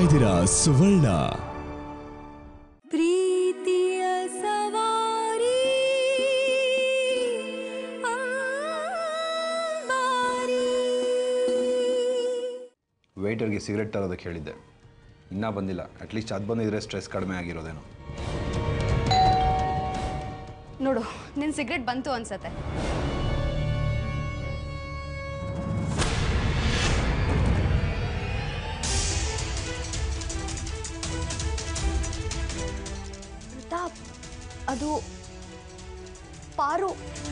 ಇದ್ದೀರಾ ಸುವರ್ಣ ಪ್ರೀತಿಯ ಸವಾರಿ ವೆಯ್ಟರ್ಗೆ ಸಿಗರೆಟ್ ತರೋದಕ್ಕೆ ಹೇಳಿದ್ದೆ ಇನ್ನೂ ಬಂದಿಲ್ಲ ಅಟ್ಲೀಸ್ಟ್ ಅದು ಬಂದಿದ್ರೆ ಸ್ಟ್ರೆಸ್ ಕಡಿಮೆ ಆಗಿರೋದೇನೋ ನೋಡು ನಿನ್ ಸಿಗರೆಟ್ ಬಂತು ಅನ್ಸತ್ತೆ ಪ್ರತಾಪ್ ಅದು ಪಾರು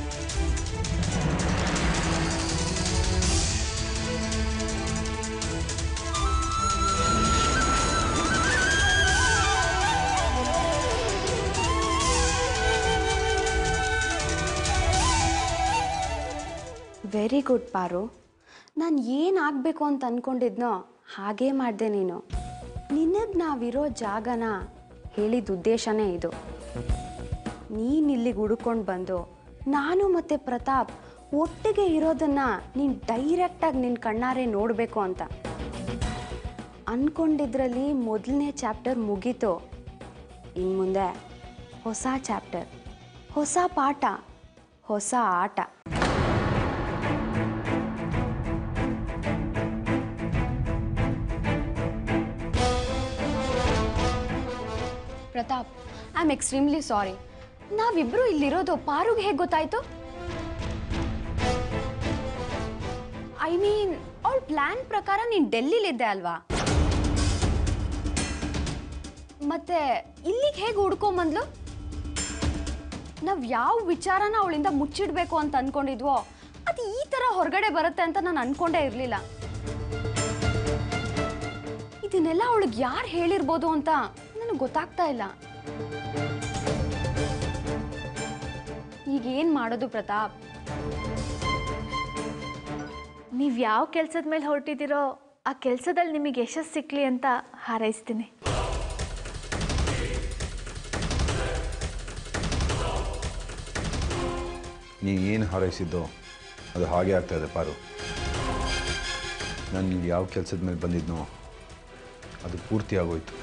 ವೆರಿ ಗುಡ್ ಪಾರು ನಾನು ಏನಾಗಬೇಕು ಅಂತ ಅಂದ್ಕೊಂಡಿದ್ನೋ ಹಾಗೇ ಮಾಡಿದೆ ನೀನು ನಿನಗೆ ನಾವಿರೋ ಜಾಗನ ಹೇಳಿದ ಉದ್ದೇಶನೇ ಇದು ನೀನು ಇಲ್ಲಿಗೆ ಹುಡ್ಕೊಂಡು ಬಂದು ನಾನು ಮತ್ತು ಪ್ರತಾಪ್ ಒಟ್ಟಿಗೆ ಇರೋದನ್ನ ನೀನು ಡೈರೆಕ್ಟಾಗಿ ನಿನ್ನ ಕಣ್ಣಾರೆ ನೋಡಬೇಕು ಅಂತ ಅಂದ್ಕೊಂಡಿದ್ರಲ್ಲಿ ಮೊದಲನೇ ಚಾಪ್ಟರ್ ಮುಗೀತು ಇನ್ನು ಮುಂದೆ ಹೊಸ ಚಾಪ್ಟರ್ ಹೊಸ ಪಾಠ ಹೊಸ ಆಟ Pratap I am extremely sorry ನಾವಿಬ್ರು ಇಲ್ಲಿರೋದು ಪಾರುಗೆ ಹೇಗೆ ಗೊತ್ತಾಯ್ತು ಐ ಮೀನ್ ಅವಳ ಪ್ಲಾನ್ ಪ್ರಕಾರ ನೀನು ಡೆಲ್ಲಿಲಿದ್ದೆ ಅಲ್ವಾ ಮತ್ತೆ ಇಲ್ಲಿಗೆ ಹೇಗೆ ಹುಡ್ಕೊಂಬಂದ್ಲು ನಾವು ಯಾವ ವಿಚಾರನ ಅವಳಿಂದ ಮುಚ್ಚಿಡ್ಬೇಕು ಅಂತ ಅನ್ಕೊಂಡಿದ್ವೋ ಅದು ಈ ಥರ ಹೊರಗಡೆ ಬರುತ್ತೆ ಅಂತ ನಾನು ಅನ್ಕೊಂಡೇ ಇರಲಿಲ್ಲ ಇದನ್ನೆಲ್ಲ ಅವಳಿಗೆ ಯಾರು ಹೇಳಿರ್ಬೋದು ಅಂತ ನನಗೆ ಗೊತ್ತಾಗ್ತಾ ಇಲ್ಲ ಈಗ ಏನು ಮಾಡೋದು ಪ್ರತಾಪ್ ನೀವು ಯಾವ ಕೆಲಸದ ಮೇಲೆ ಹೊರಟಿದ್ದೀರೋ ಆ ಕೆಲಸದಲ್ಲಿ ನಿಮಗೆ ಯಶಸ್ಸು ಸಿಕ್ಕಲಿ ಅಂತ ಹಾರೈಸ್ತೀನಿ ನೀ ಏನು ಹಾರೈಸಿದ್ದೋ ಅದು ಹಾಗೆ ಆಗ್ತಾ ಇದೆ ಪಾರು ನಾನು ಇಲ್ಲಿ ಯಾವ ಕೆಲಸದ ಮೇಲೆ ಬಂದಿದ್ನೋ ಅದು ಪೂರ್ತಿ ಆಗೋಯ್ತು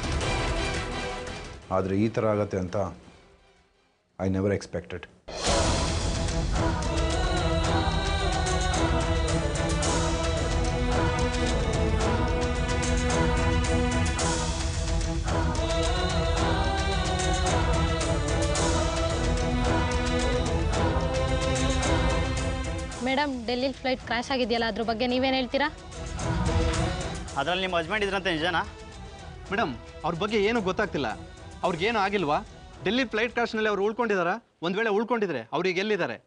ಆದರೆ ಈ ಥರ ಆಗತ್ತೆ ಅಂತ I never expected madam Delhi flight crash ಆಗಿದೆಯಲ್ಲ ಅದ್ರ ಬಗ್ಗೆ ನೀವೇನು ಹೇಳ್ತೀರಾ ಅದರಲ್ಲಿ ನಿಮ್ಮ ಹಸ್ಬೆಂಡ್ ಇದ್ರಂತ ನಿಜನಾ ಮೇಡಮ್ ಅವ್ರ ಬಗ್ಗೆ ಏನು ಗೊತ್ತಾಗ್ತಿಲ್ಲ ಅವ್ರಿಗೇನು ಆಗಿಲ್ವಾ ಡೆಲ್ಲಿ ಫ್ಲೈಟ್ ಕ್ರಾಶ್ನಲ್ಲಿ ಅವ್ರು ಉಳ್ಕೊಂಡಿದಾರಾ ಒಂದು ವೇಳೆ ಉಳ್ಕೊಂಡಿದ್ರೆ ಅವ್ರಿಗೆ ಎಲ್ಲಿದ್ದಾರೆ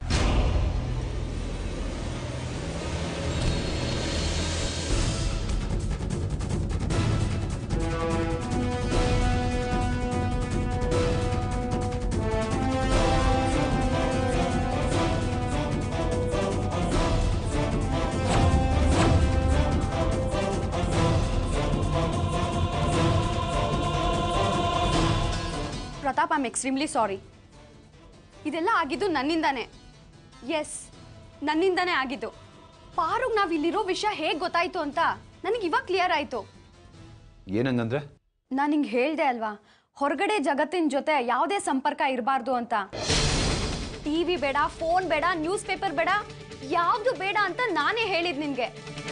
Pratap I am extremely sorry ಇದೆಲ್ಲ ಆಗಿದ್ದು ನನ್ನಿಂದಾನೇ ಎಸ್ ನನ್ನಿಂದಾನೇ ಆಗಿದ್ದು ಪಾರುಗ್ ನಾವು ಇಲ್ಲಿರೋ ವಿಷಯ ಹೇಗೆ ಗೊತ್ತಾಯ್ತು ಅಂತ ನನಗೆ ಇವಾಗ ಕ್ಲಿಯರ್ ಆಯಿತು ಏನಂಗಂದ್ರೆ ನಾನು ಹಿಂಗೆ ಹೇಳ್ದೆ ಅಲ್ವಾ ಹೊರಗಡೆ ಜಗತ್ತಿನ ಜೊತೆ ಯಾವುದೇ ಸಂಪರ್ಕ ಇರಬಾರ್ದು ಅಂತ ಟಿ ವಿ ಬೇಡ ಫೋನ್ ಬೇಡ ನ್ಯೂಸ್ ಪೇಪರ್ ಬೇಡ ಯಾವುದು ಬೇಡ ಅಂತ ನಾನೇ ಹೇಳಿದ್ ನಿನಗೆ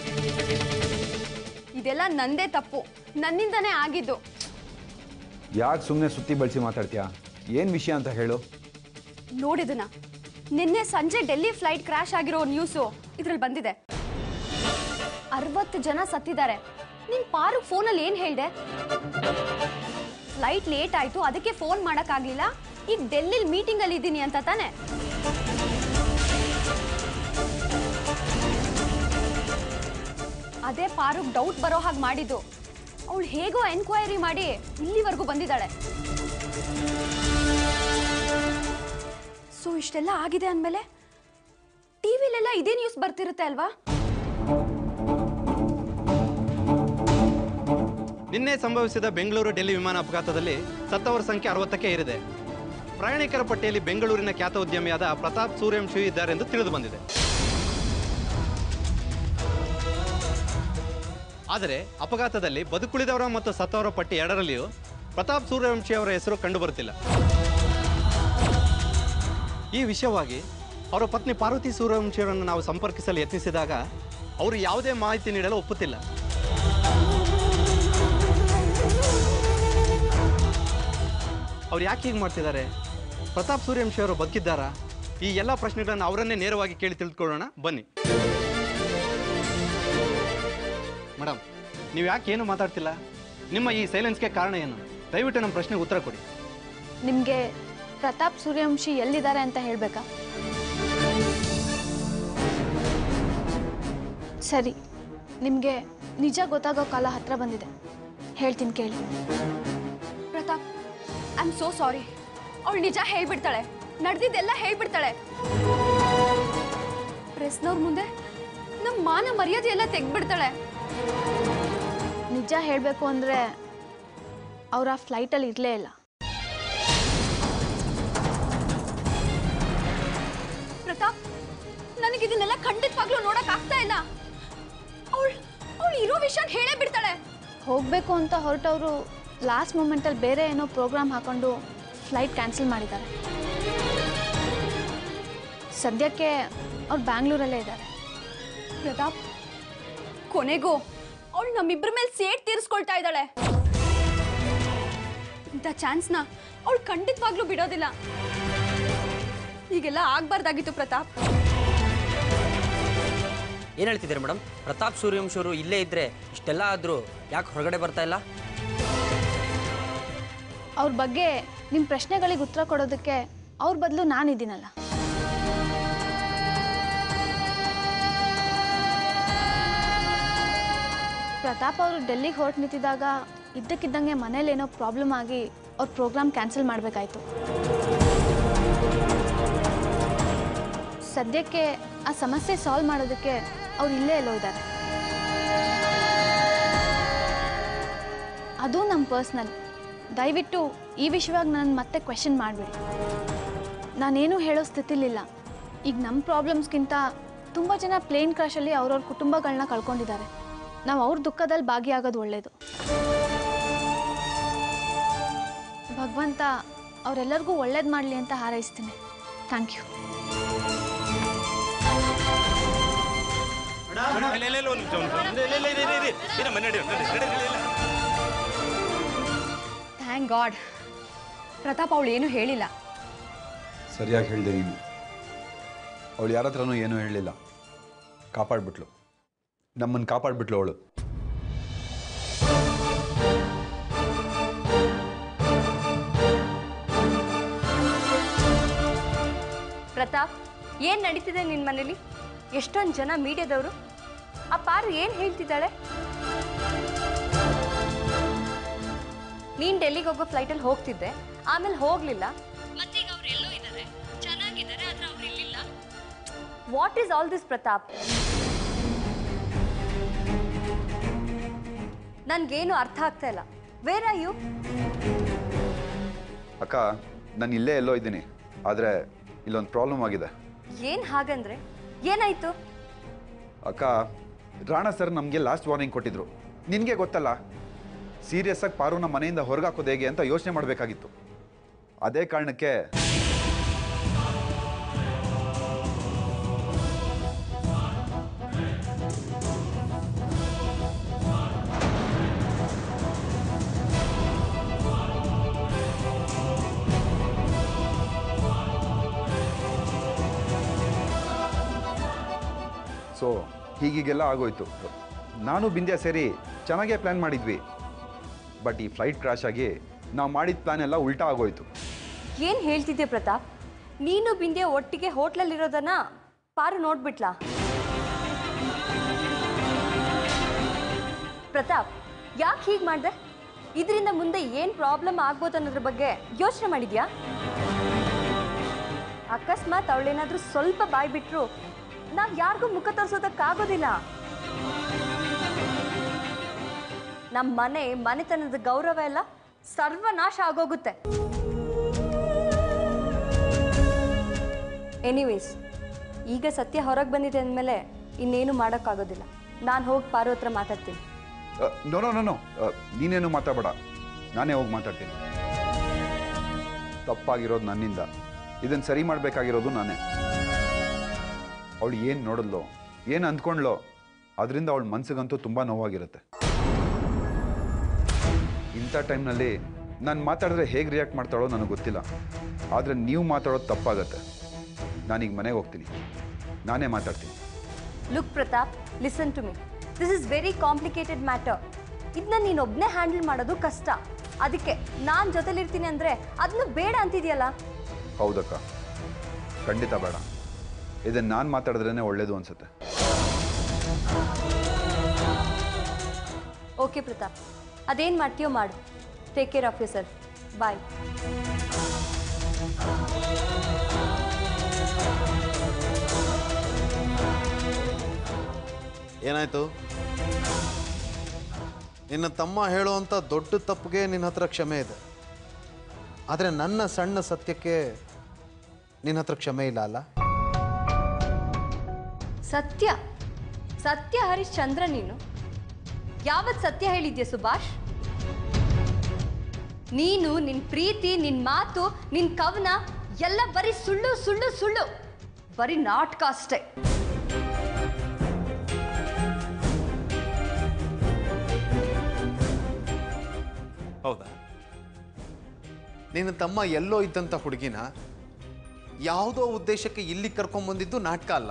ಇದೆಲ್ಲ ನಂದೇ ತಪ್ಪು ನನ್ನಿಂದನೇ ಆಗಿದ್ದು ಯಾಕೆ ಸುಮ್ಮನೆ ಸುತ್ತಿ ಬಳಸಿ ಮಾತಾಡ್ತೀಯಾ ಏನು ವಿಷಯ ಅಂತ ಹೇಳು ನೋಡಿದನ ನಿನ್ನೆ ಸಂಜೆ ಡೆಲ್ಲಿ ಫ್ಲೈಟ್ ಕ್ರ್ಯಾಶ್ ಆಗಿರೋ ನ್ಯೂಸು ಇದ್ರಲ್ಲಿ ಬಂದಿದೆ ಅರವತ್ತು ಜನ ಸತ್ತಿದ್ದಾರೆ ನಿನ್ ಪಾರು ಫೋನಲ್ಲಿ ಏನು ಹೇಳ್ದೆ ಫ್ಲೈಟ್ ಲೇಟ್ ಆಯ್ತು ಅದಕ್ಕೆ ಫೋನ್ ಮಾಡೋಕ್ಕಾಗಲಿಲ್ಲ ಈಗ ಡೆಲ್ಲಿಲಿ ಮೀಟಿಂಗಲ್ಲಿ ಇದ್ದೀನಿ ಅಂತ ತಾನೆ ಅದೇ ಪಾರುಗ್ ಡೌಟ್ ಬರೋ ಹಾಗೆ ಮಾಡಿದ್ದು ಅವಳು ಹೇಗೋ ಎನ್ಕ್ವೈರಿ ಮಾಡಿ ಇಲ್ಲಿವರೆಗೂ ಬಂದಿದ್ದಾಳೆ ಸೊ ಇಷ್ಟೆಲ್ಲ ಆಗಿದೆ ಅಂದಮೇಲೆ ಟಿವಿಲೆಲ್ಲ ಇದೇ ನ್ಯೂಸ್ ಬರ್ತಿರುತ್ತೆ ಅಲ್ವಾ ನಿನ್ನೆ ಸಂಭವಿಸಿದ ಬೆಂಗಳೂರು ಡೆಲ್ಲಿ ವಿಮಾನ ಅಪಘಾತದಲ್ಲಿ ಸತ್ತವರ ಸಂಖ್ಯೆ ಅರವತ್ತಕ್ಕೆ ಏರಿದೆ ಪ್ರಯಾಣಿಕರ ಪಟ್ಟಿಯಲ್ಲಿ ಬೆಂಗಳೂರಿನ ಖ್ಯಾತ ಉದ್ಯಮಿಯಾದ ಪ್ರತಾಪ್ ಸೂರ್ಯವಂಶಿ ಇದ್ದಾರೆಂದು ತಿಳಿದು ಬಂದಿದೆ ಆದರೆ ಅಪಘಾತದಲ್ಲಿ ಬದುಕುಳಿದವರ ಮತ್ತು ಸತ್ತವರ ಪಟ್ಟಿ ಎರಡರಲ್ಲಿಯೂ ಪ್ರತಾಪ್ ಸೂರ್ಯವಂಶಿ ಅವರ ಹೆಸರು ಕಂಡುಬರುತ್ತಿಲ್ಲ ಈ ವಿಷಯವಾಗಿ ಅವರ ಪತ್ನಿ ಪಾರ್ವತಿ ಸೂರ್ಯವಂಶಿಯವರನ್ನು ನಾವು ಸಂಪರ್ಕಿಸಲು ಯತ್ನಿಸಿದಾಗ ಅವರು ಯಾವುದೇ ಮಾಹಿತಿ ನೀಡಲು ಒಪ್ಪುತ್ತಿಲ್ಲ ಅವ್ರು ಯಾಕೆ ಹೀಗೆ ಮಾಡ್ತಿದ್ದಾರೆ ಪ್ರತಾಪ್ ಸೂರ್ಯವಂಶಿ ಅವರು ಬದುಕಿದ್ದಾರಾ ಈ ಎಲ್ಲ ಪ್ರಶ್ನೆಗಳನ್ನು ಅವರನ್ನೇ ನೇರವಾಗಿ ಕೇಳಿ ತಿಳಿದುಕೊಳ್ಳೋಣ ಬನ್ನಿ ಮೇಡಮ್ ನೀವು ಯಾಕೆ ಏನು ಮಾತಾಡ್ತಿಲ್ಲ ನಿಮ್ಮ ಈ ಸೈಲೆನ್ಸ್ಗೆ ಕಾರಣ ಏನು ದಯವಿಟ್ಟು ನಮ್ಮ ಪ್ರಶ್ನೆಗೆ ಉತ್ತರ ಕೊಡಿ ನಿಮಗೆ ಪ್ರತಾಪ್ ಸೂರ್ಯವಂಶಿ ಎಲ್ಲಿದ್ದಾರೆ ಅಂತ ಹೇಳಬೇಕಾ ಸರಿ ನಿಮಗೆ ನಿಜ ಗೊತ್ತಾಗೋ ಕಾಲ ಹತ್ರ ಬಂದಿದೆ ಹೇಳ್ತೀನಿ ಕೇಳಿ Pratap I am so sorry ಅವಳು ನಿಜ ಹೇಳ್ಬಿಡ್ತಾಳೆ ನಡೆದಿದ್ದೆಲ್ಲ ಹೇಳ್ಬಿಡ್ತಾಳೆ ಪ್ರೆಸ್ನವ್ರ ಮುಂದೆ ನಮ್ಮ ಮಾನ ಮರ್ಯಾದೆ ಎಲ್ಲ ತೆಗ್ದ್ಬಿಡ್ತಾಳೆ ನಿಜ ಹೇಳಬೇಕು ಅಂದರೆ ಅವ್ರ ಆ ಫ್ಲೈಟಲ್ಲಿ ಇರಲೇ ಇಲ್ಲ ಪ್ರತಾಪ್ ನನಗೆ ಇದನ್ನೆಲ್ಲ ಖಂಡಿತವಾಗ್ಲೂ ನೋಡಕ್ ಆಗ್ತಾ ಇಲ್ಲ ಅವಳು ಅವಳು ಇರೋ ವಿಷಯ ಹೇಳೇ ಬಿಡ್ತಾಳೆ ಹೋಗಬೇಕು ಅಂತ ಹೊರಟವರು ಲಾಸ್ಟ್ ಮೂಮೆಂಟಲ್ಲಿ ಬೇರೆ ಏನೋ ಪ್ರೋಗ್ರಾಮ್ ಹಾಕೊಂಡು ಫ್ಲೈಟ್ ಕ್ಯಾನ್ಸಲ್ ಮಾಡಿದ್ದಾರೆ ಸದ್ಯಕ್ಕೆ ಅವ್ರು ಬ್ಯಾಂಗ್ಳೂರಲ್ಲೇ ಇದ್ದಾರೆ ಪ್ರತಾಪ್ ಕೊನೆಗೂ ಅವಳು ನಮ್ಮಿಬ್ಬರ ಮೇಲೆ ಸೇಟ್ ತೀರಿಸ್ಕೊಳ್ತಾ ಇದ್ದಾಳೆ ಇಂಥ ಚಾನ್ಸ್ನ ಅವಳು ಖಂಡಿತವಾಗ್ಲೂ ಬಿಡೋದಿಲ್ಲ ಈಗೆಲ್ಲ ಆಗ್ಬಾರ್ದಾಗಿತ್ತು ಪ್ರತಾಪ್ ಏನು ಹೇಳ್ತಿದ್ದೀರಿ ಮೇಡಮ್ ಪ್ರತಾಪ್ ಸೂರ್ಯವಂಶಿ ಅವರು ಇಲ್ಲೇ ಇದ್ದರೆ ಇಷ್ಟೆಲ್ಲ ಆದರೂ ಯಾಕೆ ಹೊರಗಡೆ ಬರ್ತಾ ಇಲ್ಲ ಅವ್ರ ಬಗ್ಗೆ ನಿಮ್ಮ ಪ್ರಶ್ನೆಗಳಿಗೆ ಉತ್ತರ ಕೊಡೋದಕ್ಕೆ ಅವ್ರ ಬದಲು ನಾನಿದ್ದೀನಲ್ಲ ಪ್ರತಾಪ್ ಅವರು ಡೆಲ್ಲಿಗೆ ಹೊರಟು ನಿಂತಿದ್ದಾಗ ಇದ್ದಕ್ಕಿದ್ದಂಗೆ ಮನೇಲಿ ಏನೋ ಪ್ರಾಬ್ಲಮ್ ಆಗಿ ಅವ್ರ ಪ್ರೋಗ್ರಾಮ್ ಕ್ಯಾನ್ಸಲ್ ಮಾಡಬೇಕಾಯ್ತು ಸದ್ಯಕ್ಕೆ ಆ ಸಮಸ್ಯೆ ಸಾಲ್ವ್ ಮಾಡೋದಕ್ಕೆ ಅವ್ರು ಇಲ್ಲೇ ಎಲ್ಲೋ ಇದ್ದಾರೆ ಅದು ನಮ್ಮ ಪರ್ಸ್ನಲ್ ದಯವಿಟ್ಟು ಈ ವಿಷಯವಾಗಿ ನಾನು ಮತ್ತೆ ಕ್ವೆಶನ್ ಮಾಡಬೇಡಿ ನಾನೇನು ಹೇಳೋ ಸ್ಥಿತಿಲಿಲ್ಲ ಈಗ ನಮ್ಮ ಪ್ರಾಬ್ಲಮ್ಸ್ಗಿಂತ ತುಂಬ ಜನ ಪ್ಲೇನ್ ಕ್ರಾಶಲ್ಲಿ ಅವ್ರವ್ರ ಕುಟುಂಬಗಳನ್ನ ಕಳ್ಕೊಂಡಿದ್ದಾರೆ ನಾವು ಅವ್ರ ದುಃಖದಲ್ಲಿ ಭಾಗಿಯಾಗೋದು ಒಳ್ಳೆಯದು ಭಗವಂತ ಅವರೆಲ್ಲರಿಗೂ ಒಳ್ಳೇದು ಮಾಡಲಿ ಅಂತ ಹಾರೈಸ್ತೀನಿ thank you thank God Pratap ಅವಳು ಏನು ಹೇಳಿಲ್ಲ ಸರಿಯಾಗಿ ಹೇಳಿದೆ ನೀನು ಅವಳು ಯಾರ ಹತ್ರನೂ ಏನೂ ಹೇಳಲಿಲ್ಲ ಕಾಪಾಡ್ಬಿಟ್ಲು ನಮ್ಮನ್ನು ಕಾಪಾಡ್ಬಿಟ್ಲು ಅವಳು ಪ್ರತಾಪ್ ಏನ್ ನಡೀತಿದೆ ನಿನ್ ಮನೇಲಿ ಎಷ್ಟೊಂದು ಜನ ಮೀಡಿಯಾದವರು ಆ ಪಾರು ಏನ್ ಹೇಳ್ತಿದ್ದಾಳೆ ನೀನ್ ಡೆಲ್ಲಿಗೆ ಹೋಗೋ ಫ್ಲೈಟಲ್ಲಿ ಹೋಗ್ತಿದ್ದೆ ಆಮೇಲೆ ಹೋಗ್ಲಿಲ್ಲ ಮತ್ತೀಗ ಅವ್ರು ಎಲ್ಲೋ ಇದ್ದಾರೆ ಚೆನ್ನಾಗಿದ್ದಾರೆ ಆದ್ರೆ ಅವ್ರು ಇಲ್ಲಿಲ್ಲ what is all this Pratap ನನ್ಗೇನು ಅರ್ಥ ಆಗ್ತಾ ಇಲ್ಲ ವೇರ್ ಆರ್ ಯು ಅಕ್ಕ ನಾನು ಇಲ್ಲೇ ಎಲ್ಲೋ ಇದ್ದೀನಿ ಆದರೆ ಇಲ್ಲೊಂದು ಪ್ರಾಬ್ಲಮ್ ಆಗಿದೆ ಏನ್ ಹಾಗಂದ್ರೆ ಏನಾಯ್ತು ಅಕ್ಕ ರಾಣಾ ಸರ್ ನಮಗೆ ಲಾಸ್ಟ್ ವಾರ್ನಿಂಗ್ ಕೊಟ್ಟಿದ್ರು ನಿನಗೆ ಗೊತ್ತಲ್ಲ ಸೀರಿಯಸ್ ಆಗಿ ಪಾರುನ ಮನೆಯಿಂದ ಹೊರಗಾಕೋದು ಹೇಗೆ ಅಂತ ಯೋಚನೆ ಮಾಡಬೇಕಾಗಿತ್ತು ಅದೇ ಕಾರಣಕ್ಕೆ ಸೊ ಹೀಗೀಗೆಲ್ಲ ಆಗೋಯ್ತು ನಾನು ಬಿಂದ್ಯ ಸೇರಿ ಚೆನ್ನಾಗೇ ಪ್ಲ್ಯಾನ್ ಮಾಡಿದ್ವಿ ಬಟ್ ಈ ಫ್ಲೈಟ್ ಕ್ರಾಶ್ ಆಗಿ ನಾವು ಮಾಡಿದ ಪ್ಲ್ಯಾನ್ ಎಲ್ಲ ಉಲ್ಟಾ ಆಗೋಯ್ತು ಏನ್ ಹೇಳ್ತಿದ್ದೆ ಪ್ರತಾಪ್ ನೀನು ಬಿಂದೆ ಒಟ್ಟಿಗೆ ಹೋಟ್ಲಲ್ಲಿರೋದನ್ನ ಪಾರು ನೋಡ್ಬಿಟ್ಲಾ ಪ್ರತಾಪ್ ಯಾಕೆ ಹೀಗೆ ಮಾಡಿದೆ ಇದರಿಂದ ಮುಂದೆ ಏನು ಪ್ರಾಬ್ಲಮ್ ಆಗ್ಬೋದು ಅನ್ನೋದ್ರ ಬಗ್ಗೆ ಯೋಚನೆ ಮಾಡಿದ್ಯಾ ಅಕಸ್ಮಾತ್ ಅವಳೇನಾದ್ರೂ ಸ್ವಲ್ಪ ಬಾಯ್ ಬಿಟ್ರು ನಾವು ಯಾರಿಗೂ ಮುಖ ತೋರಿಸೋದಕ್ಕಾಗೋದಿಲ್ಲ ನಮ್ಮ ಮನೆ ಮನೆತನದ ಗೌರವ ಎಲ್ಲ ಸರ್ವನಾಶ ಆಗೋಗುತ್ತೆ ಎನಿವೇಸ್ ಈಗ ಸತ್ಯ ಹೊರಗೆ ಬಂದಿದೆ ಅಂದಮೇಲೆ ಇನ್ನೇನು ಮಾಡೋಕ್ಕಾಗೋದಿಲ್ಲ ನಾನು ಹೋಗಿ ಪಾರು ಹತ್ರ ಮಾತಾಡ್ತೀನಿ ನೋ ನೋ ನೋ ನೋ ನೀನೇನು ಮಾತಾಡಬೇಡ ನಾನೇ ಹೋಗಿ ಮಾತಾಡ್ತೀನಿ ತಪ್ಪಾಗಿರೋದು ನನ್ನಿಂದ ಇದನ್ನು ಸರಿ ಮಾಡಬೇಕಾಗಿರೋದು ನಾನೇ ಅವಳು ಏನು ನೋಡಿದ್ಲೋ ಏನು ಅಂದ್ಕೊಂಡ್ಲೋ ಅದರಿಂದ ಅವಳ ಮನ್ಸಿಗಂತೂ ತುಂಬ ನೋವಾಗಿರುತ್ತೆ ಇಂಥ ಟೈಮ್ನಲ್ಲಿ ನಾನು ಮಾತಾಡಿದ್ರೆ ಹೇಗೆ ರಿಯಾಕ್ಟ್ ಮಾಡ್ತಾಳೋ ನನಗೆ ಗೊತ್ತಿಲ್ಲ ಆದರೆ ನೀವು ಮಾತಾಡೋದು ತಪ್ಪಾಗತ್ತೆ ನಾನೀಗ ಮನೆಗೆ ಹೋಗ್ತೀನಿ ನಾನೇ ಮಾತಾಡ್ತೀನಿ look Pratap listen to me this is very complicated matter ಇದನ್ನ ನೀನೊಬ್ಬನೇ ಹ್ಯಾಂಡಲ್ ಮಾಡೋದು ಕಷ್ಟ ಅದಕ್ಕೆ ನಾನು ಜೊತೆಲಿರ್ತೀನಿ ಅಂದರೆ ಅದನ್ನು ಬೇಡ ಅಂತಿದೆಯಲ್ಲ ಹೌದಕ್ಕ ಖಂಡಿತ ಬೇಡ ಇದನ್ನು ನಾನು ಮಾತಾಡಿದ್ರೇ ಒಳ್ಳೇದು ಅನ್ಸುತ್ತೆ ಓಕೆ ಪ್ರತಾಪ್ ಅದೇನು ಮಾಡ್ತೀಯೋ ಮಾಡು take care of you sir bye ಏನಾಯ್ತು ನಿನ್ನ ತಮ್ಮ ಹೇಳುವಂಥ ದೊಡ್ಡ ತಪ್ಪಿಗೆ ನಿನ್ನ ಹತ್ರ ಕ್ಷಮೆ ಇದೆ ಆದರೆ ನನ್ನ ಸಣ್ಣ ಸತ್ಯಕ್ಕೆ ನಿನ್ನ ಹತ್ರ ಕ್ಷಮೆ ಇಲ್ಲ ಅಲ್ಲ ಸತ್ಯ ಸತ್ಯ ಹರಿಶ್ಚಂದ್ರ ನೀನು ಯಾವತ್ ಸತ್ಯ ಹೇಳಿದ್ಯಾ ಸುಭಾಷ್ ನೀನು ನಿನ್ ಪ್ರೀತಿ ನಿನ್ ಮಾತು ನಿನ್ ಕವನ ಎಲ್ಲ ಬರೀ ಸುಳ್ಳು ಸುಳ್ಳು ಸುಳ್ಳು ಬರೀ ನಾಟಕ ಅಷ್ಟೇ ಹೌದಾ ನಿನ್ನ ತಮ್ಮ ಎಲ್ಲೋ ಇದ್ದಂಥ ಹುಡುಗಿನ ಯಾವುದೋ ಉದ್ದೇಶಕ್ಕೆ ಇಲ್ಲಿ ಕರ್ಕೊಂಬಂದಿದ್ದು ನಾಟಕ ಅಲ್ಲ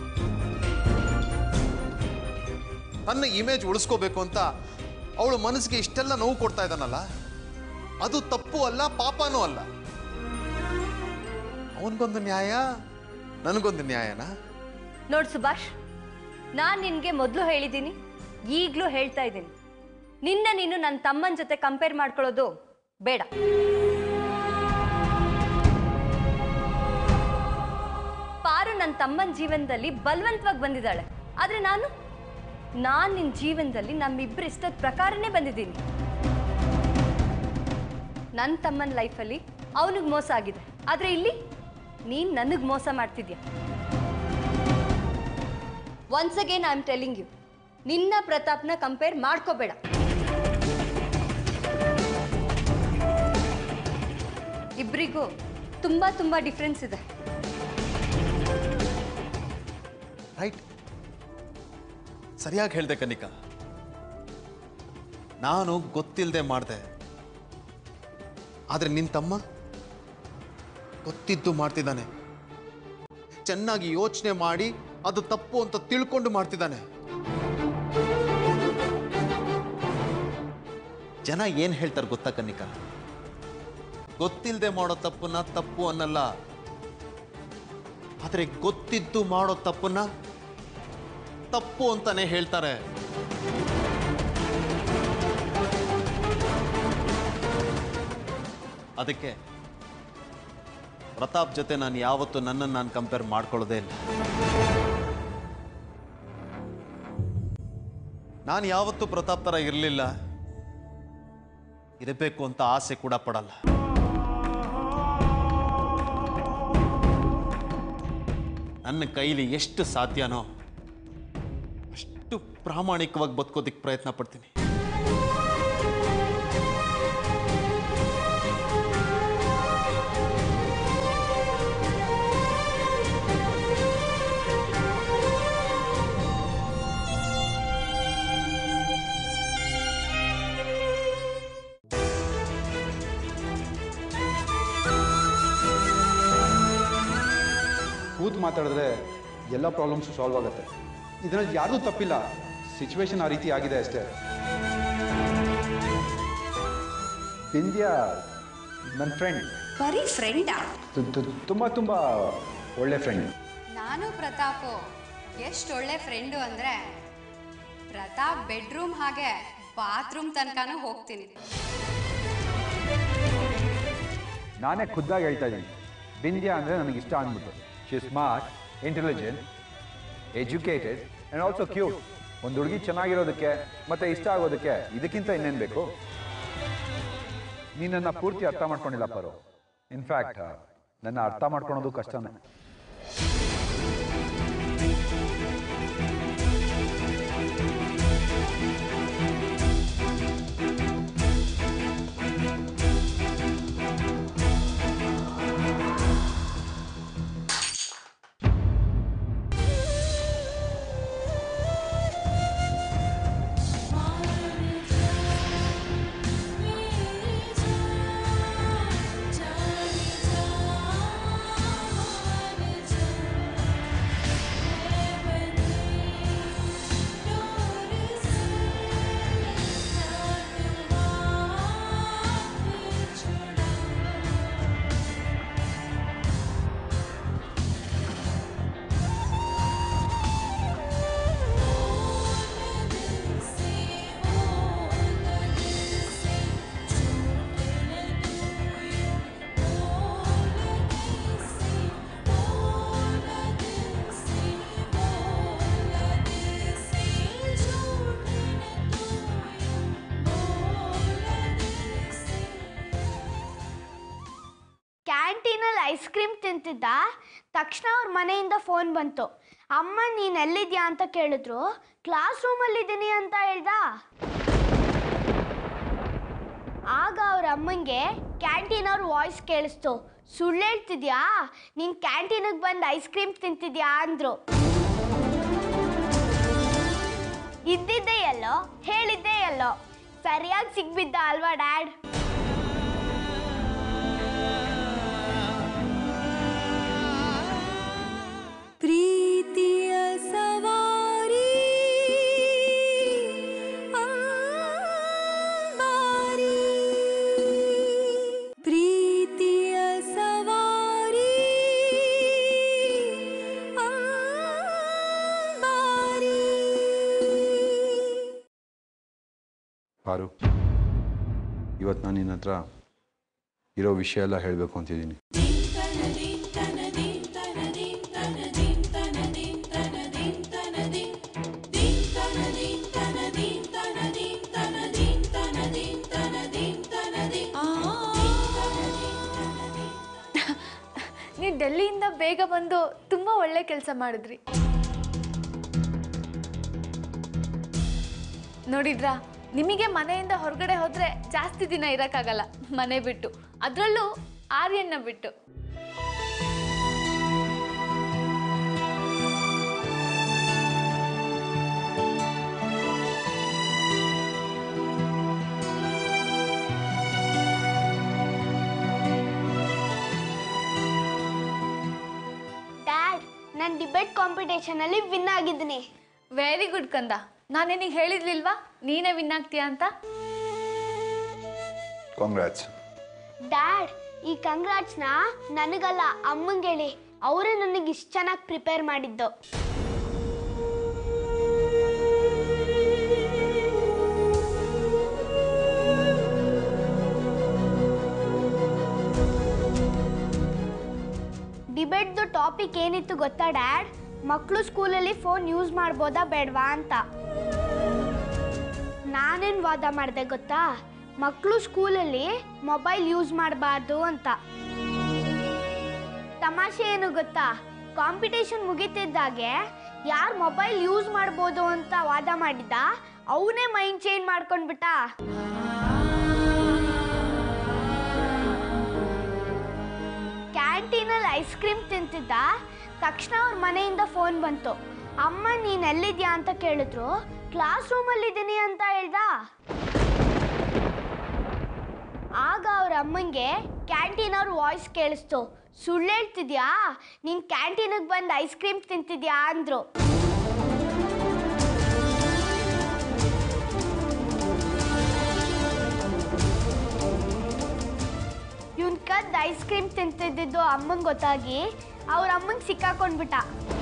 ತನ್ನ ಇಮೇಜ್ ಉಳಿಸ್ಕೋಬೇಕು ಅಂತ ಅವಳ ಮನಸ್ಸಿಗೆ ಇಷ್ಟೆಲ್ಲ ನೋವು ಕೊಡ್ತಾ ಇದ್ದಾನಲ್ಲ ಅದು ತಪ್ಪು ಅಲ್ಲ ಪಾಪನೂ ಅಲ್ಲ ಅವನಿಗೊಂದು ನ್ಯಾಯ ನನಗೊಂದು ನ್ಯಾಯನಾ ನೋಡ್ ಸುಭಾಷ್ ನಾನ್ ನಿನ್ಗೆ ಮೊದಲು ಹೇಳಿದ್ದೀನಿ ಈಗಲೂ ಹೇಳ್ತಾ ಇದ್ದೀನಿ ನಿನ್ನ ನೀನು ನನ್ನ ತಮ್ಮನ ಜೊತೆ ಕಂಪೇರ್ ಮಾಡ್ಕೊಳ್ಳೋದು ಬೇಡ ಪಾರು ನನ್ನ ತಮ್ಮನ ಜೀವನದಲ್ಲಿ ಬಲವಂತವಾಗಿ ಬಂದಿದ್ದಾಳೆ ಆದ್ರೆ ನಾನು ನಾನು ನಿನ್ನ ಜೀವನದಲ್ಲಿ ನಮ್ಮಿಬ್ಬರ ಇಷ್ಟದ ಪ್ರಕಾರನೇ ಬಂದಿದ್ದೀನಿ ನನ್ನ ತಮ್ಮನ ಲೈಫಲ್ಲಿ ಅವನಿಗೆ ಮೋಸ ಆಗಿದೆ ಆದ್ರೆ ಇಲ್ಲಿ ನೀನ್ ನನಗೆ ಮೋಸ ಮಾಡ್ತಿದ್ಯಾ once again I am telling you ನಿನ್ನ ಪ್ರತಾಪ್ನ ಕಂಪೇರ್ ಮಾಡ್ಕೋಬೇಡ ಇಬ್ಬರಿಗೂ ತುಂಬಾ ತುಂಬಾ ಡಿಫ್ರೆನ್ಸ್ ಇದೆ ರೈಟ್ ಸರಿಯಾಗಿ ಹೇಳ್ದೆ ಕನಿಕಾ ನಾನು ಗೊತ್ತಿಲ್ಲದೆ ಮಾಡಿದೆ ಆದರೆ ನಿನ್ನ ತಮ್ಮ ಗೊತ್ತಿದ್ದು ಮಾಡ್ತಿದ್ದಾನೆ ಚೆನ್ನಾಗಿ ಯೋಚನೆ ಮಾಡಿ ಅದು ತಪ್ಪು ಅಂತ ತಿಳ್ಕೊಂಡು ಮಾಡ್ತಿದ್ದಾನೆ ಜನ ಏನು ಹೇಳ್ತಾರೆ ಗೊತ್ತಾ ಕನಿಕಾ ಗೊತ್ತಿಲ್ಲದೆ ಮಾಡೋ ತಪ್ಪನ್ನ ತಪ್ಪು ಅನ್ನಲ್ಲ ಆದರೆ ಗೊತ್ತಿದ್ದು ಮಾಡೋ ತಪ್ಪನ್ನ ತಪ್ಪು ಅಂತಾನೆ ಹೇಳ್ತಾರೆ ಅದಕ್ಕೆ ಪ್ರತಾಪ್ ಜೊತೆ ನಾನು ಯಾವತ್ತೂ ನನ್ನನ್ನು ನಾನು ಕಂಪೇರ್ ಮಾಡ್ಕೊಳ್ಳೋದೇ ಇಲ್ಲ ನಾನು ಯಾವತ್ತೂ ಪ್ರತಾಪ್ ಥರ ಇರಲಿಲ್ಲ ಇರಬೇಕು ಅಂತ ಆಸೆ ಕೂಡ ಪಡಲ್ಲ ನನ್ನ ಕೈಲಿ ಎಷ್ಟು ಸಾಧ್ಯನೋ ಅಷ್ಟು ಪ್ರಾಮಾಣಿಕವಾಗಿ ಬದುಕೋದಕ್ಕೆ ಪ್ರಯತ್ನ ಪಡ್ತೀನಿ ಕೂತು ಮಾತಾಡಿದ್ರೆ ಎಲ್ಲ ಪ್ರಾಬ್ಲಮ್ಸು ಸಾಲ್ವ್ ಆಗುತ್ತೆ ಇದರಲ್ಲಿ ಯಾರ್ದೂ ತಪ್ಪಿಲ್ಲ ಸಿಚುವೇಶನ್ ಆ ರೀತಿ ಆಗಿದೆ ಅಷ್ಟೇ ಬಿಂದ್ಯಾ ನನ್ನ ಫ್ರೆಂಡ್ ಬರೀ ಫ್ರೆಂಡಾ ತುಂಬ ತುಂಬ ಒಳ್ಳೆ ಫ್ರೆಂಡ್ ನಾನು ಪ್ರತಾಪು ಎಷ್ಟು ಒಳ್ಳೆ ಫ್ರೆಂಡು ಅಂದರೆ ಪ್ರತಾಪ್ ಬೆಡ್ರೂಮ್ ಹಾಗೆ ಬಾತ್ರೂಮ್ ತನಕನೂ ಹೋಗ್ತೀನಿ ನಾನೇ ಖುದ್ದಾಗಿ ಹೇಳ್ತಾ ಇದ್ದೀನಿ ಬಿಂದ್ಯಾ ಅಂದರೆ ನನಗೆ ಇಷ್ಟ ಅಂದ್ಬಿಟ್ಟು she smart intelligent educated and also cute ಒಂದು ಹುಡುಗಿ ಚೆನ್ನಾಗಿರೋದಕ್ಕೆ ಮತ್ತೆ ಇಷ್ಟ ಆಗೋದಕ್ಕೆ ಇದಕ್ಕಿಂತ ಇನ್ನೇನು ಬೇಕು ನೀನು ನನ್ನ ಪೂರ್ತಿ ಅರ್ಥ ಮಾಡ್ಕೊಂಡಿಲ್ಲ ಪರು ಇನ್ಫ್ಯಾಕ್ಟ್ ನನ್ನ ಅರ್ಥ ಮಾಡ್ಕೊಳೋದು ಕಷ್ಟನೇ ಐಸ್ ಕ್ರೀಮ್ ತಿಂತಿದ್ದ ತಕ್ಷಣ ಅವ್ರ ಮನೆಯಿಂದ ಫೋನ್ ಬಂತು ಅಮ್ಮ ನೀನು ಎಲ್ಲಿದ್ಯಾ ಅಂತ ಕೇಳಿದ್ರು ಕ್ಲಾಸ್ ರೂಮಲ್ಲಿದ್ದೀನಿ ಅಂತ ಹೇಳ್ದ ಆಗ ಅವ್ರ ಅಮ್ಮಂಗೆ ಕ್ಯಾಂಟೀನ್ ಅವ್ರ ವಾಯ್ಸ್ ಕೇಳಿಸ್ತು ಸುಳ್ಳು ಹೇಳ್ತಿದ್ಯಾ ನೀನು ಕ್ಯಾಂಟೀನಿಗೆ ಬಂದು ಐಸ್ ಕ್ರೀಮ್ ತಿಂತಿದ್ಯಾ ಅಂದ್ರು ಇದ್ದಿದ್ದೇ ಎಲ್ಲೋ ಹೇಳಿದ್ದೇ ಎಲ್ಲೋ ಸರಿಯಾಗಿ ಸಿಗ್ಬಿದ್ದ ಅಲ್ವಾ ಡ್ಯಾಡ್ ಪ್ರೀತಿಯ ಸವಾರಿ ಅಂಬಾರಿ ಪ್ರೀತಿಯ ಸವಾರಿ ಅಂಬಾರಿ ಪಾರು ಇವತ್ತು ನಾನು ನಿನ್ನ ಹತ್ರ ಇರೋ ವಿಷಯ ಎಲ್ಲ ಹೇಳಬೇಕು ಅಂತಿದ್ದೀನಿ ನೀವು ಡೆಲ್ಲಿಯಿಂದ ಬೇಗ ಬಂದು ತುಂಬ ಒಳ್ಳೆ ಕೆಲಸ ಮಾಡಿದ್ರಿ ನೋಡಿದ್ರಾ ನಿಮಗೆ ಮನೆಯಿಂದ ಹೊರಗಡೆ ಹೋದ್ರೆ ಜಾಸ್ತಿ ದಿನ ಇರೋಕ್ಕಾಗಲ್ಲ ಮನೆ ಬಿಟ್ಟು ಅದರಲ್ಲೂ ಆರ್ಯನ್ನ ಬಿಟ್ಟು ಡ್ಯಾಡ್ ನಾನು ಡಿಬೇಟ್ ಕಾಂಪಿಟೇಷನಲ್ಲಿ ವಿನ್ ಆಗಿದ್ದೀನಿ ವೆರಿ ಗುಡ್ ಕಂದ ನಾನು ನಿನಗೆ ಹೇಳಿರ್ಲಿಲ್ವಾ ನೀನೇ ವಿನ್ ಆಗ್ತೀಯ ಅಂತ ಕಾಂಗ್ರಾಟ್ಸ್ ಡ್ಯಾಡ್ ಈ ಕಂಗ್ರಾಟ್ಸ್ನ ನನಗಲ್ಲ ಅಮ್ಮಂಗೆ ಹೇಳಿ ಅವರೇ ನನಗೆ ಇಷ್ಟು ಚೆನ್ನಾಗಿ ಪ್ರಿಪೇರ್ ಮಾಡಿದ್ದು ಡಿಬೇಟ್ದು ಟಾಪಿಕ್ ಏನಿತ್ತು ಗೊತ್ತಾ ಡ್ಯಾಡ್ ಮಕ್ಕಳು ಸ್ಕೂಲಲ್ಲಿ ಫೋನ್ ಯೂಸ್ ಮಾಡ್ಬೋದಾ ಬೇಡವಾ ಅಂತ ನಾನೇನು ವಾದ ಮಾಡಿದೆ ಗೊತ್ತಾ ಮಕ್ಕಳು ಸ್ಕೂಲಲ್ಲಿ ಮೊಬೈಲ್ ಯೂಸ್ ಮಾಡಬಾರ್ದು ಅಂತ ತಮಾಷೆ ಏನು ಗೊತ್ತಾ ಕಾಂಪಿಟೇಷನ್ ಮುಗಿತಿದ್ದಾಗೆ ಯಾರು ಮೊಬೈಲ್ ಯೂಸ್ ಮಾಡ್ಬೋದು ಅಂತ ವಾದ ಮಾಡಿದ್ದ ಅವನೇ ಮೈಂಡ್ ಚೇಂಜ್ ಮಾಡ್ಕೊಂಡ್ಬಿಟ್ಟ ಕ್ಯಾಂಟೀನಲ್ಲಿ ಐಸ್ ಕ್ರೀಮ್ ತಿಂತಿದ್ದ ತಕ್ಷಣ ಅವ್ರ ಮನೆಯಿಂದ ಫೋನ್ ಬಂತು ಅಮ್ಮ ನೀನು ಎಲ್ಲಿದ್ಯಾ ಅಂತ ಕೇಳಿದ್ರು ಕ್ಲಾಸ್ ರೂಮಲ್ಲಿದ್ದೀನಿ ಅಂತ ಹೇಳ್ದ ಆಗ ಅವ್ರ ಅಮ್ಮಂಗೆ ಕ್ಯಾಂಟೀನ್ ಅವ್ರ ವಾಯ್ಸ್ ಕೇಳಿಸ್ತು ಸುಳ್ಳು ಹೇಳ್ತಿದ್ಯಾ ನೀನು ಕ್ಯಾಂಟೀನಿಗೆ ಬಂದು ಐಸ್ ಕ್ರೀಮ್ ತಿಂತಿದ್ಯಾ ಅಂದ್ರು ಇವನ್ ಕದ್ದು ಐಸ್ ಕ್ರೀಮ್ ತಿಂತಿದ್ದಿದ್ದು ಅಮ್ಮಂಗೆ ಗೊತ್ತಾಗಿ ಅವ್ರ ಅಮ್ಮಂಗೆ ಸಿಕ್ಕಾಕೊಂಡ್ಬಿಟ್ಟ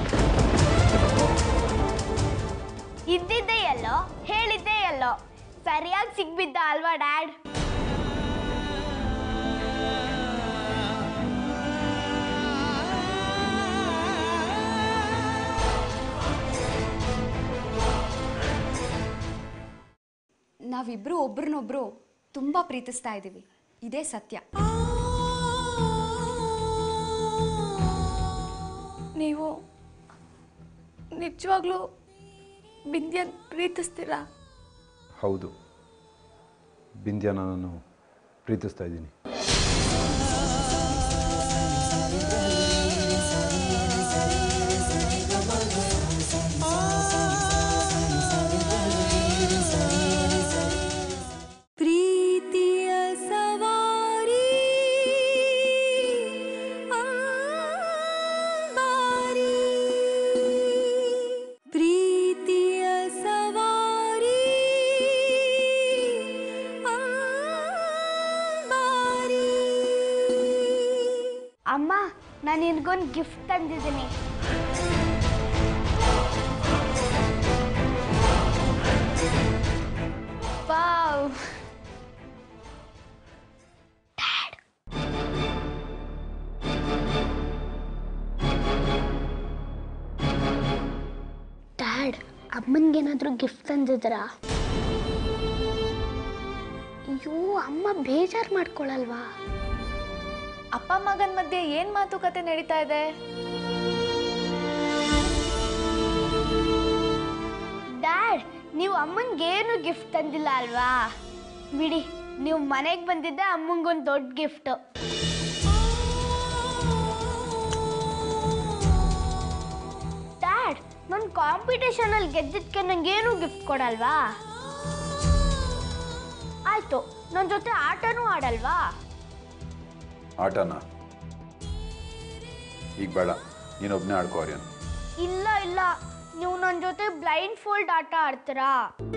ಇದ್ದಿದ್ದೇ ಎಲ್ಲೋ ಹೇಳಿದ್ದೇ ಎಲ್ಲೋ ಸರಿಯಾಗಿ ಸಿಗ್ಬಿದ್ದ ಅಲ್ವಾ ಡ್ಯಾಡ್ ನಾವಿಬ್ರು ಒಬ್ರನ್ನೊಬ್ರು ತುಂಬ ಪ್ರೀತಿಸ್ತಾ ಇದ್ದೀವಿ ಇದೇ ಸತ್ಯ ನೀವು ನಿಜವಾಗ್ಲೂ ಬಿಂದ್ಯನ್ ಪ್ರೀತಿಸ್ತೀರಾ ಹೌದು ಬಿಂದ್ಯಾನ ನಾನು ಪ್ರೀತಿಸ್ತಾ ಇದ್ದೀನಿ ಪ್ರೀತಿಯ ಸವಾರಿ ಅಂಬಾರಿ ಪ್ರೀತಿಯ ಸವಾರಿ ಅಂಬಾರಿ ಅಮ್ಮ ನಾನು ನಿನ್ಗೊಂದು ಗಿಫ್ಟ್ ತಂದಿದ್ದೀನಿ ವಾವ್ ಡ್ಯಾಡ್ ಅಮ್ಮನಿಗೇನಾದರೂ ಗಿಫ್ಟ್ ತಂದಿದ್ರಾ ಅಯ್ಯೋ ಅಮ್ಮ ಬೇಜಾರು ಮಾಡ್ಕೊಳಲ್ವಾ ಅಪ್ಪ ಮಗನ ಮಧ್ಯೆ ಏನು ಮಾತುಕತೆ ನಡೀತಾ ಇದೆ ಡ್ಯಾಡ್ ನೀವು ಅಮ್ಮನ್ಗೆ ಏನು ಗಿಫ್ಟ್ ತಂದಿಲ್ಲ ಅಲ್ವಾ ಬಿಡಿ ನೀವು ಮನೆಗೆ ಬಂದಿದ್ದೆ ಅಮ್ಮಂಗೊಂದು ದೊಡ್ಡ ಗಿಫ್ಟ್ ಡ್ಯಾಡ್ ನನ್ನ ಕಾಂಪಿಟೇಷನಲ್ಲಿ ಗೆದ್ದಿದ್ದಕ್ಕೆ ನಂಗೇನು ಗಿಫ್ಟ್ ಕೊಡಲ್ವಾ ಆಯ್ತು ನನ್ನ ಜೊತೆ ಆಟನೂ ಆಡಲ್ವಾ ಆಟನ ಈಗ ಬೇಡ ನೀನೊಬ್ಬನೇ ಆಡ್ಕೋ ಆರ್ಯನ್ ಇಲ್ಲ ಇಲ್ಲ ನೀವು ನನ್ನ ಜೊತೆ ಬ್ಲೈಂಡ್ ಫೋಲ್ಡ್ ಆಟ ಆಡ್ತೀರಾ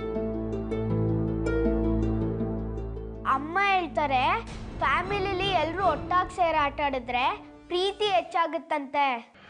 ಅಮ್ಮ ಹೇಳ್ತಾರೆ ಫ್ಯಾಮಿಲಿಲಿ ಎಲ್ಲರೂ ಒಟ್ಟಾಗಿ ಸೇರಿ ಆಟ ಆಡಿದ್ರೆ ಪ್ರೀತಿ ಹೆಚ್ಚಾಗುತ್ತಂತೆ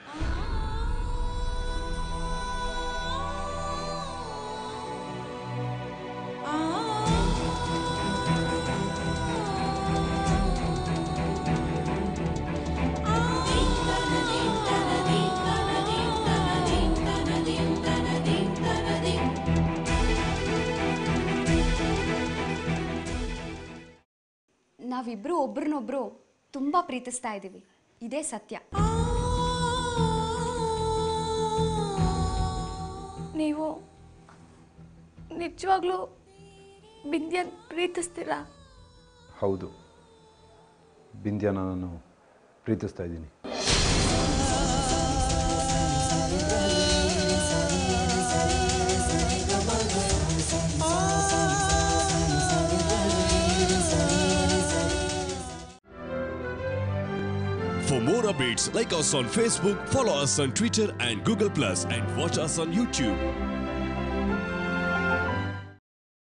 ನಾವಿಬ್ರು ಒಬ್ರನ್ನೊಬ್ರು ತುಂಬ ಪ್ರೀತಿಸ್ತಾ ಇದ್ದೀವಿ ಇದೇ ಸತ್ಯ ನೀವು ನಿಜವಾಗ್ಲೂ ಬಿಂದ್ಯನ್ ಪ್ರೀತಿಸ್ತೀರಾ ಹೌದು ಬಿಂದ್ಯಾನ ನಾನು ಪ್ರೀತಿಸ್ತಾ ಇದ್ದೀನಿ For more updates, like us on Facebook, follow us on Twitter and Google Plus, and watch us on YouTube.